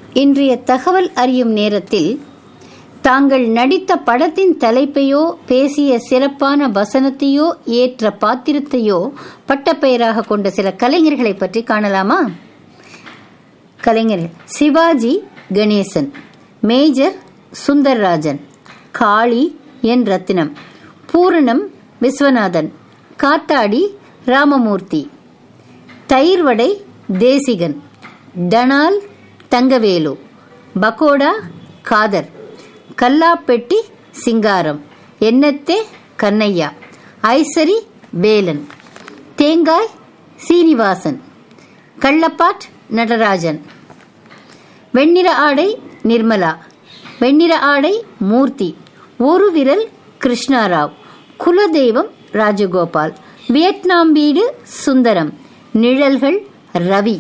இன்றைய தகவல் அறியும் நேரத்தில் தாங்கள் நடித்த படத்தின் தலைப்பையோ பேசிய சிறப்பான வசனத்தையோ ஏற்ற பாத்திரத்தையோ பட்டப்பெயராக கொண்ட சில கலைஞர்களை பற்றி காணலாமா கலைஞர்கள் சிவாஜி கணேசன் மேஜர் சுந்தர்ராஜன் காளி என் ரத்தினம் பூரணம் விஸ்வநாதன் காத்தாடி ராமமூர்த்தி தயிர்வடை தேசிகன் டனால் தங்கவேலு பகோடா காதர் கல்லாப்பெட்டி சிங்காரம் எண்ணத்தே கண்ணையா ஐசரி வேலன் தேங்காய் சீனிவாசன் கள்ளப்பாட் நடராஜன் வெண்ணிற ஆடை நிர்மலா வெண்ணிற ஆடை மூர்த்தி ஒரு விரல் கிருஷ்ணாராவ் குலதெய்வம் ராஜகோபால் வியட்நாம் வீடு சுந்தரம் நிழல்கள் ரவி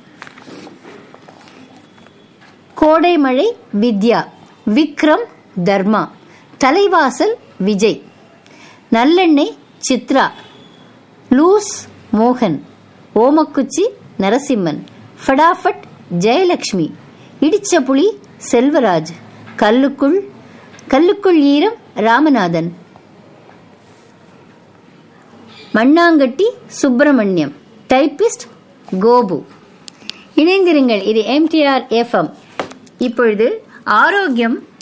கோடைமழை வித்யா விக்ரம் தர்மா தலைவாசல் விஜய் நல்லெண்ணெய் சித்ரா லூஸ் மோகன் ஓமக்குச்சி நரசிம்மன் ஃபடாஃபட் ஜெயலக்ஷ்மி இடிச்ச புலி செல்வராஜ் கல்லுக்குள் கல்லுக்குள் ஈரம் ராமநாதன் மண்ணாங்கட்டி சுப்பிரமணியம் டைப்பிஸ்ட் கோபு இணைந்திருங்கள் இது எம்டிஆர் எஃப்எம் இப்பொழுது ஆரோக்கியம்